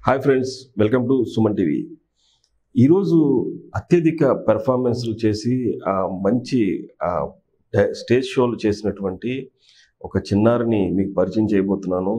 Hi friends welcome to Suman TV ఈరోజు అత్యధిక పెర్ఫార్మెన్స్లు చేసి ఆ, మంచి ఆ, డ- స్టేజ్ షోలు చేసినటువంటి ఒక చిన్నారిని మీకు పరిచయం చేయబోతున్నాను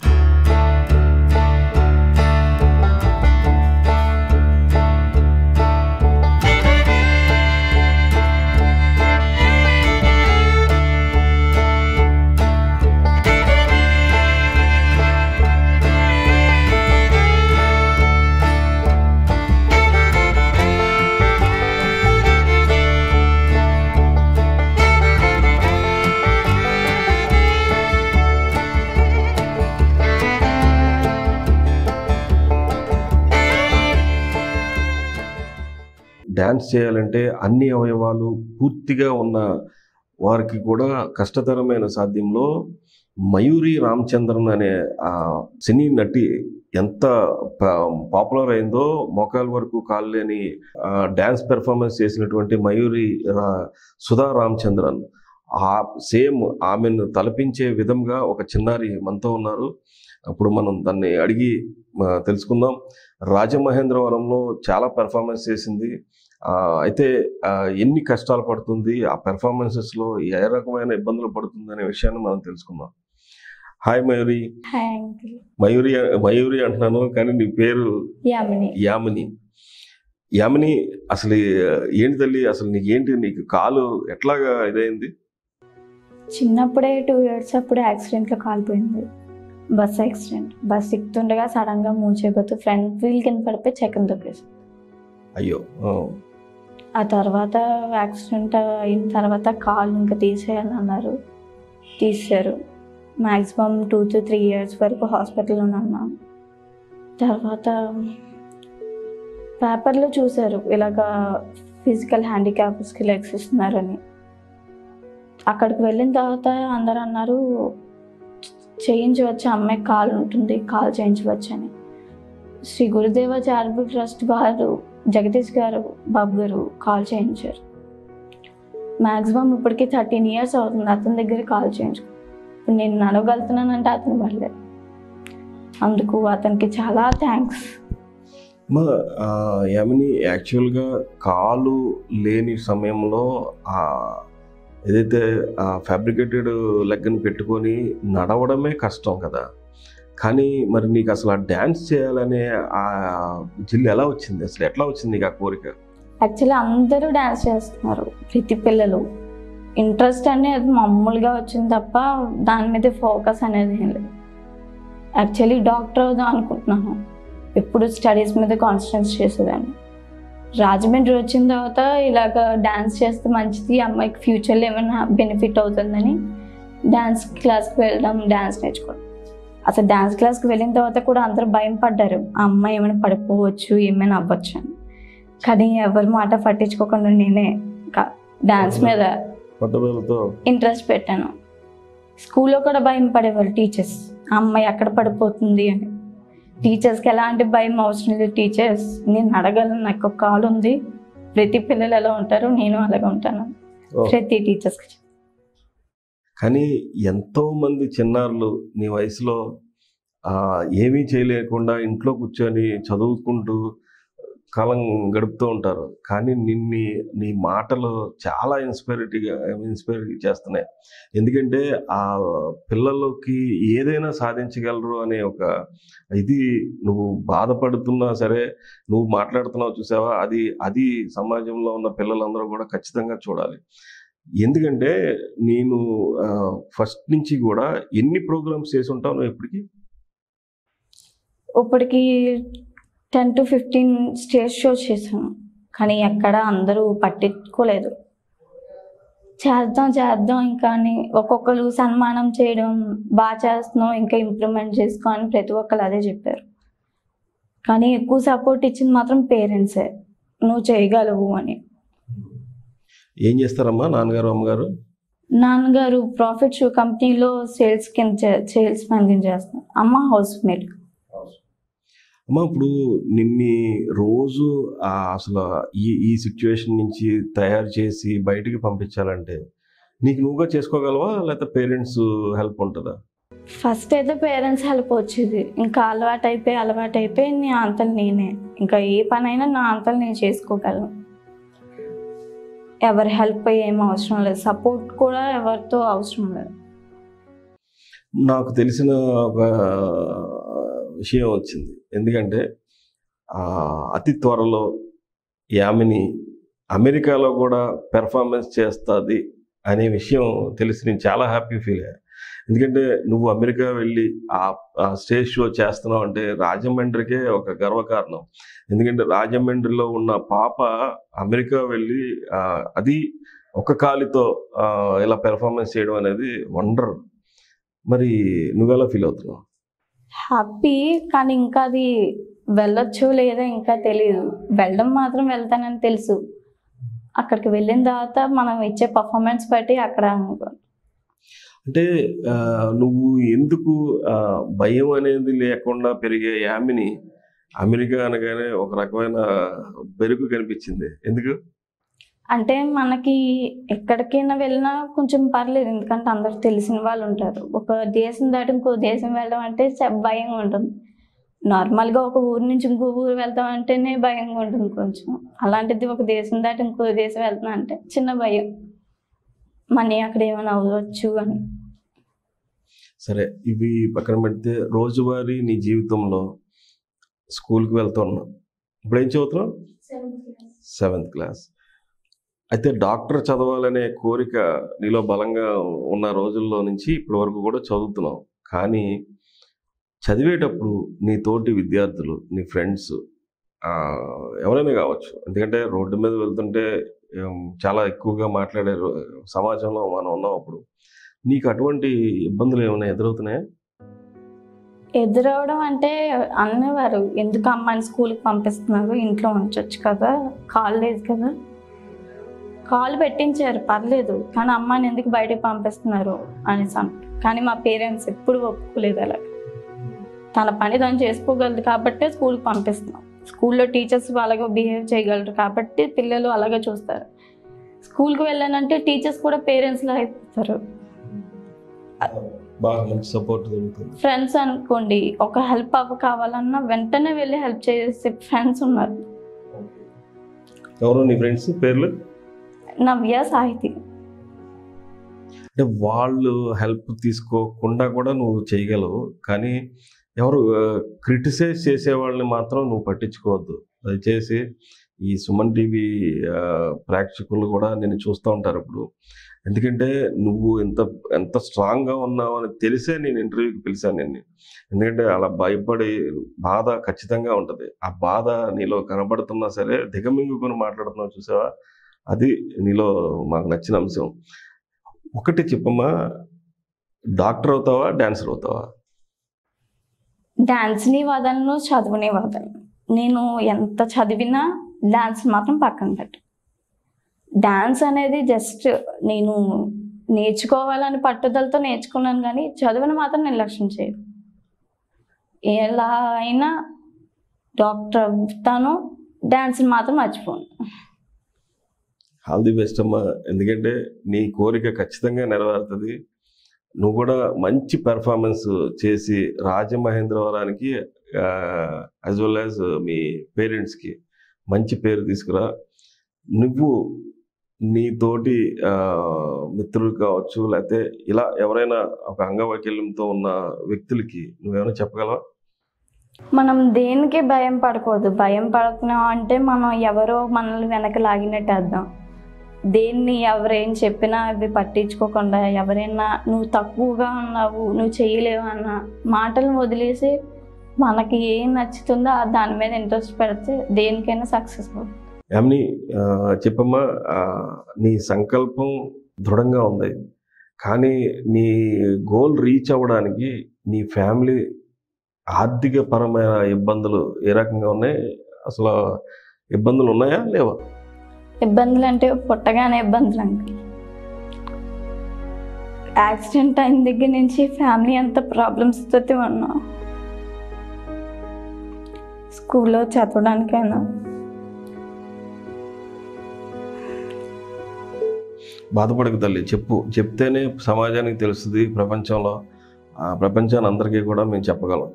డ్యాన్స్ చేయాలంటే అన్ని అవయవాలు పూర్తిగా ఉన్న వారికి కూడా కష్టతరమైన సాధ్యంలో మయూరి రామచంద్రన్ అనే ఆ సినీ నటి ఎంత పాపులర్ అయిందో మోకాల వరకు కాలు లేని డ్యాన్స్ పెర్ఫార్మెన్స్ చేసినటువంటి మయూరి రా- సుధా రామచంద్రన్ ఆ సేమ్ ఆమెను తలపించే విధంగా ఒక చిన్నారి మనతో ఉన్నారు అప్పుడు మనం దాన్ని అడిగి ఆ, తెలుసుకుందాం రాజమహేంద్రవరంలో చాలా పెర్ఫార్మెన్స్ చేసింది ఆ, అయితే ఆ, ఎన్ని కష్టాలు పడుతుంది ఆ పెర్ఫార్మెన్సెస్లో ఏ రకమైన ఇబ్బందులు పడుతుంది అనే విషయాన్ని మనం తెలుసుకుందాం hi Mayuri hi uncle Mayuri Mayuri అంటున్నాను కానీ నీ పేరు యామిని యామిని యామిని అసలు ఏంటి తల్లి అసలు నీకు ఏంటి నీకు కాలు ఎట్లాగా ఇదైంది చిన్నప్పుడే టూ ఇయర్స్ అప్పుడు యాక్సిడెంట్లో కాలిపోయింది బస్ యాక్సిడెంట్ బస్ ఎక్కుతుండగా సడన్గా మూవ్ చేయబోతూ ఫ్రంట్ వీల్ కింద పడిపోయి చెక్కన్ తొక్కేసి అయ్యో ఆ, ఆ తర్వాత యాక్సిడెంట్ అయిన తర్వాత కాలు ఇంకా తీసేయాలన్నారు తీసారు maximum two to three years వరకు హాస్పిటల్లో ఉన్నాను తర్వాత పేపర్లో చూశారు ఇలాగా ఫిజికల్ హ్యాండిక్యాప్స్కి లెగ్స్ ఇస్తున్నారని అక్కడికి వెళ్ళిన తర్వాత అందరు అన్నారు చేయించవచ్చు అమ్మాయి కాలు ఉంటుంది కాలు చేయించవచ్చు అని శ్రీ గురుదేవ చారిటబుల్ ట్రస్ట్ వారు జగదీష్ గారు బాబు గారు కాల్ చేయించారు మ్యాక్సిమం ఇప్పటికి థర్టీన్ ఇయర్స్ అవుతుంది అతని దగ్గర కాల్ చేయించు ఇప్పుడు నేను నడవగలుగుతున్నానంటే అతని వల్లే అందుకు అతనికి చాలా థ్యాంక్స్ మా ఆ, యామిని యాక్చువల్గా కాలు లేని సమయంలో ఆ ఏదైతే ఆ ఫ్యాబ్రికేటెడ్ లెగ్ని పెట్టుకొని నడవడమే కష్టం కదా కానీ మరి నీకు అసలు ఆ డ్యాన్స్ చేయాలనే ఆ జిల్లు ఎలా వచ్చింది అసలు ఎట్లా వచ్చింది నీకు ఆ కోరిక యాక్చువల్లీ అందరూ డ్యాన్స్ చేస్తున్నారు ప్రతి పిల్లలు ఇంట్రెస్ట్ అనేది మామూలుగా వచ్చింది తప్ప దాని మీద ఫోకస్ అనేది ఏం లేదు యాక్చువల్లీ డాక్టర్ అవుదాం అనుకుంటున్నాను ఎప్పుడు స్టడీస్ మీద కాన్సన్ట్రేట్ చేసేదాన్ని రాజమండ్రి వచ్చిన తర్వాత ఇలాగ డ్యాన్స్ చేస్తే మంచిది అమ్మాయికి ఫ్యూచర్లో ఏమైనా బెనిఫిట్ అవుతుందని డ్యాన్స్ క్లాస్కి వెళ్ళడం డ్యాన్స్ నేర్చుకోవడం అసలు డ్యాన్స్ క్లాస్కి వెళ్ళిన తర్వాత కూడా అందరూ భయం పడ్డారు ఆ అమ్మాయి ఏమైనా పడిపోవచ్చు ఏమైనా అవ్వచ్చు అని కానీ ఎవరి మాట పట్టించుకోకుండా నేనే డాన్స్ మీద పట్టుదలతో ఇంట్రెస్ట్ పెట్టాను స్కూల్లో కూడా భయం పడేవారు టీచర్స్ ఆ అమ్మాయి ఎక్కడ పడిపోతుంది అని టీచర్స్కి ఎలాంటి భయం అవసరం లేదు టీచర్స్ నేను అడగలను నాకు ఒక కాల్ ఉంది ప్రతి పిల్లలు ఎలా ఉంటారు నేను అలాగే ఉంటాను ఓ. ప్రతి టీచర్స్కి కానీ ఎంతో మంది చిన్నారులు నీ వయసులో ఆ, ఏమీ చేయలేకుండా ఇంట్లో కూర్చొని చదువుకుంటూ కాలం గడుపుతూ ఉంటారు కానీ నిన్ని నీ మాటలు చాలా ఇన్స్పైరిటీగా ఇన్స్పైర్ చేస్తున్నాయి ఎందుకంటే ఆ పిల్లలకి ఏదైనా సాధించగలరు అనే ఒక ఇది నువ్వు బాధపడుతున్నా సరే నువ్వు మాట్లాడుతున్నావు చూసావా అది అది సమాజంలో ఉన్న పిల్లలందరూ కూడా ఖచ్చితంగా చూడాలి ఎందుకంటే నేను ఫస్ట్ నుంచి కూడా ఎన్ని ప్రోగ్రామ్స్ చేసి ఉంటావు నువ్వు ఎప్పటికీ ఇప్పటికి ten to fifteen stage shows చేశాను కానీ ఎక్కడ అందరూ పట్టించుకోలేదు చేద్దాం చేద్దాం ఇంకా అని ఒక్కొక్కరు సన్మానం చేయడం బాగా చేస్తున్నాం ఇంకా ఇంప్రూవ్మెంట్ చేసుకో అని ప్రతి ఒక్కరు అదే చెప్పారు కానీ ఎక్కువ సపోర్ట్ ఇచ్చింది మాత్రం పేరెంట్సే నువ్వు చేయగలవు అని ఏం చేస్తారమ్మా నాన్నగారు అమ్మగారు నాన్నగారు ప్రాఫిట్ షూ కంపెనీలో సేల్స్ కింద సేల్స్ మ్యాన్ కింద చేస్తున్నారు అమ్మ హౌస్ మేడ్ అమ్మా ఇప్పుడు నిన్ని రోజు ఆ అసలు ఈ ఈ సిచ్యువేషన్ నుంచి తయారు చేసి బయటికి పంపించాలంటే నీకు నువ్వుగా చేసుకోగలవా లేకపోతే పేరెంట్స్ హెల్ప్ ఉంటుందా ఫస్ట్ అయితే పేరెంట్స్ హెల్ప్ వచ్చేది ఇంకా అలవాటు అయిపోయి అలవాటు అయిపోయి నీ అంతలు నేనే ఇంకా ఏ పనైనా నా అంతలు నేను చేసుకోగలను ఎవరి హెల్ప్ ఏం అవసరం లేదు సపోర్ట్ కూడా ఎవరితో అవసరం లేదు నాకు తెలిసిన ఒక విషయం వచ్చింది ఎందుకంటే ఆ, అతి త్వరలో యామిని అమెరికాలో కూడా పెర్ఫార్మెన్స్ చేస్తుంది అనే విషయం తెలిసి నేను చాలా హ్యాపీ ఫీల్ అయ్యా ఎందుకంటే నువ్వు అమెరికా వెళ్ళి ఆ ఆ స్టేజ్ షో చేస్తున్నావు అంటే రాజమండ్రికే ఒక గర్వకారణం ఎందుకంటే రాజమండ్రిలో ఉన్న పాప అమెరికా వెళ్ళి ఆ, అది ఒక కాలితో ఆ, ఇలా పెర్ఫార్మెన్స్ చేయడం అనేది వండర్ మరి నువ్వెలా ఫీల్ అవుతున్నావు హ్యాపీ కానీ ఇంకా అది వెళ్ళొచ్చు లేదా ఇంకా తెలియదు వెళ్ళడం మాత్రం వెళ్తానని తెలుసు అక్కడికి వెళ్ళిన తర్వాత మనం ఇచ్చే పర్ఫార్మెన్స్ బట్టి అక్కడ అనుకో అంటే ఆ, నువ్వు ఎందుకు ఆ, భయం అనేది లేకుండా పెరిగే యామిని అమెరికా అనగానే ఒక రకమైన బెరుకు కనిపించింది ఎందుకు అంటే మనకి ఎక్కడికైనా వెళ్ళినా కొంచెం పర్లేదు ఎందుకంటే అందరు తెలిసిన వాళ్ళు ఉంటారు ఒక దేశం దాటి ఇంకో దేశం వెళ్ళడం అంటే చ- భయంగా ఉంటుంది నార్మల్గా ఒక ఊరు నుంచి ఇంకో ఊరు వెళ్తాం అంటేనే భయంగా ఉంటుంది కొంచెం అలాంటిది ఒక దేశం దాటి ఇంకో దేశం వెళ్తున్నా అంటే చిన్న భయం మనీ అక్కడ ఏమైనా అవ్వచ్చు అని సరే ఇవి పక్కన పెడితే రోజువారీ నీ జీవితంలో స్కూల్కి వెళ్తున్నావు ఇప్పుడు ఏం చదువుతున్నావు సెవెంత్ క్లాస్ అయితే డాక్టర్ చదవాలనే కోరిక నీలో బలంగా ఉన్న రోజుల్లో నుంచి ఇప్పటి వరకు కూడా చదువుతున్నావు కానీ చదివేటప్పుడు నీ తోటి విద్యార్థులు నీ ఫ్రెండ్స్ ఎవరైనా కావచ్చు ఎందుకంటే రోడ్డు మీద వెళ్తుంటే ఏం, చాలా ఎక్కువగా మాట్లాడే రో- సమాజంలో మనం ఉన్నాం అప్పుడు నీకు అటువంటి ఇబ్బందులు ఏమైనా ఎదురవుతున్నాయా ఎదురవడం అంటే అనేవారు ఎందుకు అమ్మాయిని స్కూల్కి పంపిస్తున్నారు ఇంట్లో ఉంచొచ్చు కదా కాలేజ్ కదా కాల్ పెట్టించారు పర్లేదు కానీ అమ్మాయిని ఎందుకు బయటకు పంపిస్తున్నారు అనేసి అంటారు కానీ మా పేరెంట్స్ ఎప్పుడు ఒప్పుకోలేదు అలా తన పని తను చేసుకోగలదు కాబట్టే స్కూల్కి పంపిస్తున్నాం స్కూల్లో టీచర్స్ అలాగే బిహేవ్ చేయగలరు కాబట్టి పిల్లలు అలాగే చూస్తారు స్కూల్కి వెళ్ళానంటే టీచర్స్ కూడా పేరెంట్స్లా అయిపోతారు బాగా మంచి సపోర్ట్ దొరుకుతుంది ఫ్రెండ్స్ అనుకోండి ఒక హెల్ప్ అవ్వ కావాలన్నా వెంటనే వెళ్ళి హెల్ప్ చేసే ఫ్రెండ్స్ ఉన్నారు ఎవరు నీ ఫ్రెండ్స్ పేర్లు నవ్య సాహితి అంటే వాళ్ళు హెల్ప్ తీసుకోకుండా కూడా నువ్వు చేయగలవు కానీ ఎవరు క్రిటిసైజ్ చేసే వాళ్ళని మాత్రం నువ్వు పట్టించుకోవద్దు దయచేసి ఈ సుమన్ టీవీ ఆ, ప్రేక్షకులు కూడా నేను చూస్తూ ఉంటారు ఇప్పుడు ఎందుకంటే నువ్వు ఎంత ఎంత స్ట్రాంగ్గా ఉన్నావు అని తెలిసే నేను ఇంటర్వ్యూకి పిలిచాను నేను ఎందుకంటే అలా భయపడి బాధ ఖచ్చితంగా ఉంటుంది ఆ బాధ నీలో కనబడుతున్నా సరే దిగమింగుకొని మాట్లాడుతున్నావు చూసావా అది నీలో మాకు నచ్చిన అంశం ఒకటి చెప్పమ్మా డాక్టర్ అవుతావా డాన్సర్ అవుతావా డాన్స్ని వదలను చదువుని వదలను నేను ఎంత చదివినా డాన్స్ మాత్రం పక్కన పెట్టు డాన్స్ అనేది జస్ట్ నేను నేర్చుకోవాలని పట్టుదలతో నేర్చుకున్నాను కానీ చదువుని మాత్రం నిర్లక్ష్యం చేయను ఎలా అయినా డాక్టర్ అవుతాను డాన్స్ని మాత్రం మర్చిపోను ఆల్ ది బెస్ట్ అమ్మా ఎందుకంటే నీ కోరిక ఖచ్చితంగా నెరవేరుతుంది నువ్వు కూడా మంచి పెర్ఫార్మెన్స్ చేసి రాజమహేంద్రవరానికి యాజ్ వెల్ యాజ్ మీ పేరెంట్స్కి మంచి పేరు తీసుకురా నువ్వు నీ తోటి ఆ, మిత్రులు కావచ్చు లేకపోతే ఇలా ఎవరైనా ఒక అంగవైకల్యంతో ఉన్న వ్యక్తులకి నువ్వేమైనా చెప్పగలవా మనం దేనికి భయం పడకూడదు భయం పడుతున్నాం అంటే మనం ఎవరో మనల్ని వెనక లాగినట్టు అర్థం దేన్ని ఎవరేం చెప్పినా అవి పట్టించుకోకుండా ఎవరైనా నువ్వు తక్కువగా ఉన్నావు నువ్వు చేయలేవు అన్న మాటలు వదిలేసి మనకి ఏం నచ్చుతుందో ఆ దాని మీద ఇంట్రెస్ట్ పెడితే దేనికైనా సక్సెస్ అవుతుంది యామిని ఆ, చెప్పమ్మా ఆ, నీ సంకల్పం దృఢంగా ఉంది కానీ నీ గోల్ రీచ్ అవ్వడానికి నీ ఫ్యామిలీ ఆర్థిక పరమైన ఇబ్బందులు ఏ రకంగా ఉన్నాయి అసలు ఇబ్బందులు ఉన్నాయా లేవా ఇబ్బందులు అంటే పుట్టగానే ఇబ్బందులు అంటే యాక్సిడెంట్ అయిన దగ్గర నుంచి ఫ్యామిలీ అంతా ప్రాబ్లమ్స్ తోటి ఉన్నాం స్కూల్లో చదవడానికైనా బాధపడకు తల్లి చెప్పు చెప్తేనే సమాజానికి తెలుస్తుంది ప్రపంచంలో ఆ ప్రపంచాన్ని అందరికీ కూడా మేము చెప్పగలం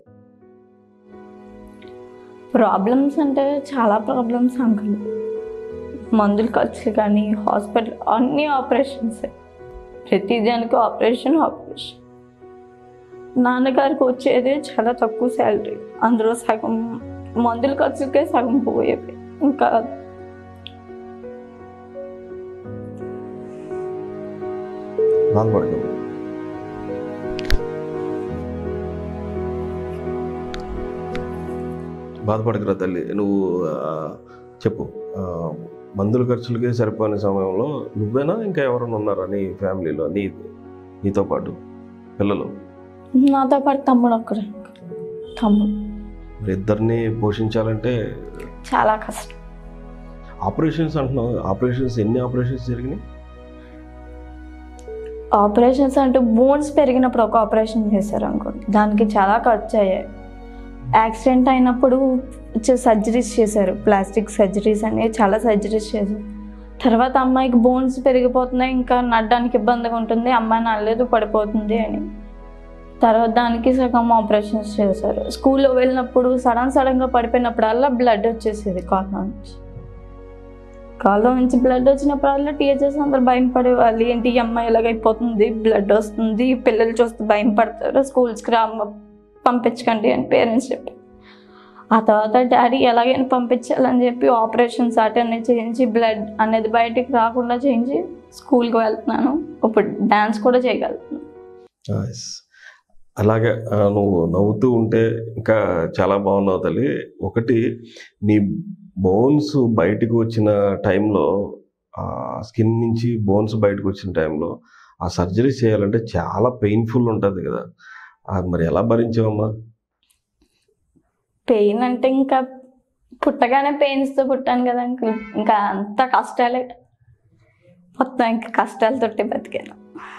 ప్రాబ్లమ్స్ అంటే చాలా ప్రాబ్లమ్స్ అంకుల్ మందుల ఖర్చులు కానీ హాస్పిటల్ అన్ని ఆపరేషన్స్ ప్రతి దానికి ఆపరేషన్ ఆపరేషన్ నాన్నగారికి వచ్చేది చాలా తక్కువ శాలరీ అందులో సగం మందుల ఖర్చులకే సగం పోయేవి ఇంకా బాధపడదు బాధపడకురా తల్లి నువ్వు ఆ, చెప్పు ఆ, మందుల ఖర్చులకే సరిపోని సమయంలో నువ్వేనా ఇంకా ఎవరైనా ఉన్నారా నీ ఫ్యామిలీలో నీ నీతో పాటు పిల్లలు నాతో పాటు తమ్ముడు ఒక్కడే తమ్ముడు మరి ఇద్దరిని పోషించాలంటే చాలా కష్టం ఆపరేషన్స్ అంటున్నావు ఆపరేషన్స్ ఎన్ని ఆపరేషన్స్ జరిగినాయి ఆపరేషన్స్ అంటే బోన్స్ పెరిగినప్పుడు ఒక ఆపరేషన్ చేశారు అనుకోండి దానికి చాలా ఖర్చు అయ్యాయి యాక్సిడెంట్ అయినప్పుడు సర్జరీస్ చేశారు ప్లాస్టిక్ సర్జరీస్ అని చాలా సర్జరీస్ చేశారు తర్వాత అమ్మాయికి బోన్స్ పెరిగిపోతున్నాయి ఇంకా నడ్డానికి ఇబ్బందిగా ఉంటుంది అమ్మాయి నడలేదు పడిపోతుంది అని తర్వాత దానికి సగం ఆపరేషన్స్ చేశారు స్కూల్లో వెళ్ళినప్పుడు సడన్ సడన్గా పడిపోయినప్పుడల్లా బ్లడ్ వచ్చేసేది కాళ్ళ నుంచి కాళ్ళ నుంచి బ్లడ్ వచ్చినప్పుడల్లా టీచర్స్ అందరు భయం పడేవాళ్ళు ఏంటి ఈ అమ్మాయి ఎలాగైపోతుంది బ్లడ్ వస్తుంది పిల్లలు చూస్తే భయం పడతారు స్కూల్స్కి రా పంపించకండి అని పేరెంట్స్ చెప్పి ఆ తర్వాత డాడీ ఎలాగైనా పంపించాలని చెప్పి ఆపరేషన్స్ అటెండ్ చేయించి బ్లడ్ అనేది బయటికి రాకుండా చేయించి స్కూల్కి వెళ్తున్నాను ఇప్పుడు డ్యాన్స్ కూడా చేయగలుగుతున్నాను Nice. అలాగే ఆ, నువ్వు నవ్వుతూ ఉంటే ఇంకా చాలా బాగున్నావు తల్లి ఒకటి నీ బోన్స్ బయటకు వచ్చిన టైంలో ఆ స్కిన్ నుంచి బోన్స్ బయటకు వచ్చిన టైంలో ఆ సర్జరీ చేయాలంటే చాలా పెయిన్ఫుల్ ఉంటుంది కదా అది మరి ఎలా భరించావమ్మా పెయిన్ అంటే ఇంకా పుట్టగానే పెయిన్స్తో పుట్టాను కదా అంకుల్ ఇంకా అంత కష్టాలే మొత్తం ఇంకా కష్టాలతోటి బతికాను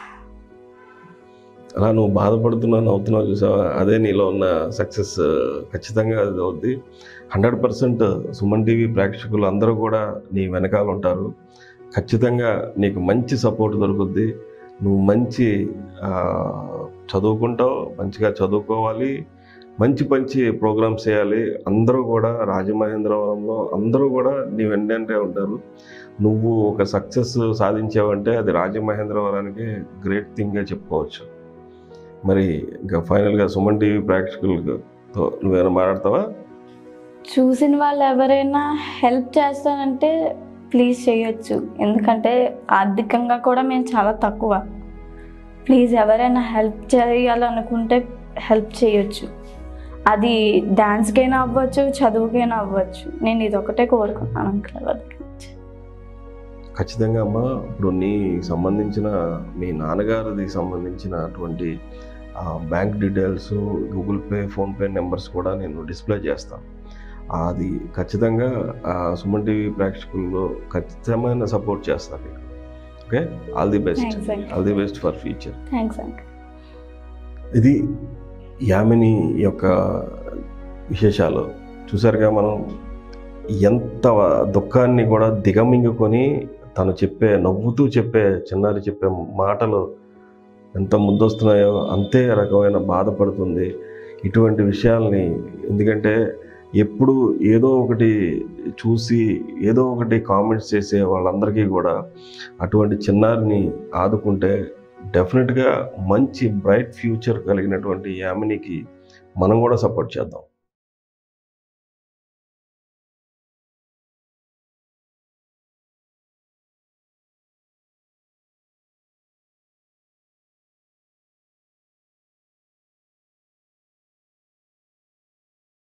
అలా నువ్వు బాధపడుతున్నావు నవ్వుతున్నావు చూసావా అదే నీలో ఉన్న సక్సెస్ ఖచ్చితంగా అది అవుద్ది హండ్రెడ్ పర్సెంట్ సుమన్ టీవీ ప్రేక్షకులు అందరూ కూడా నీ వెనకాల ఉంటారు ఖచ్చితంగా నీకు మంచి సపోర్ట్ దొరుకుద్ది నువ్వు మంచి ఆ, చదువుకుంటావు మంచిగా చదువుకోవాలి మంచి మంచి ప్రోగ్రామ్స్ చేయాలి అందరూ కూడా రాజమహేంద్రవరంలో అందరూ కూడా నీ వెంటనే ఉంటారు నువ్వు ఒక సక్సెస్ సాధించావంటే అది రాజమహేంద్రవరానికి గ్రేట్ థింగ్గా చెప్పుకోవచ్చు మరి ఇంకా ఫైనల్గా సుమన్ టీవీ ప్రేక్షకులతో నువ్వేమైనా మాట్లాడతావా చూసిన వాళ్ళు ఎవరైనా హెల్ప్ చేస్తానంటే ప్లీజ్ చేయొచ్చు ఎందుకంటే ఆర్థికంగా కూడా మేము చాలా తక్కువ ప్లీజ్ ఎవరైనా హెల్ప్ చేయాలనుకుంటే హెల్ప్ చేయొచ్చు అది డాన్స్కైనా అవ్వచ్చు చదువుకైనా అవ్వచ్చు నేను ఇది ఒకటే కోరుకున్నాను అంకుల్ ఎవరి దగ్గర నుంచి. ఖచ్చితంగా అమ్మా ఇప్పుడు నీ సంబంధించిన మీ నాన్నగారిది సంబంధించినటువంటి bank details Google Pay PhonePe numbers కూడా నేను డిస్ప్లే చేస్తాను అది ఖచ్చితంగా ఆ, సుమన్ టీవీ ప్రేక్షకుల్లో ఖచ్చితమైన సపోర్ట్ చేస్తాను మీకు okay all the best Thanks, uncle. All the best for future thanks uncle ఇది యామిని యొక్క విశేషాలు చూసారుగా మనం ఎంత దుఃఖాన్ని కూడా దిగమింగుకొని తను చెప్పే నవ్వుతూ చెప్పే చిన్నారి చెప్పే మాటలు ఎంత ముద్దొస్తున్నాయో అంతే రకమైన బాధపడుతుంది ఇటువంటి విషయాల్ని ఎందుకంటే ఎప్పుడు ఏదో ఒకటి చూసి ఏదో ఒకటి కామెంట్స్ చేసే వాళ్ళందరికీ కూడా అటువంటి చిన్నారిని ఆదుకుంటే డెఫినెట్గా మంచి బ్రైట్ ఫ్యూచర్ కలిగినటువంటి యామినికి మనం కూడా సపోర్ట్ చేద్దాం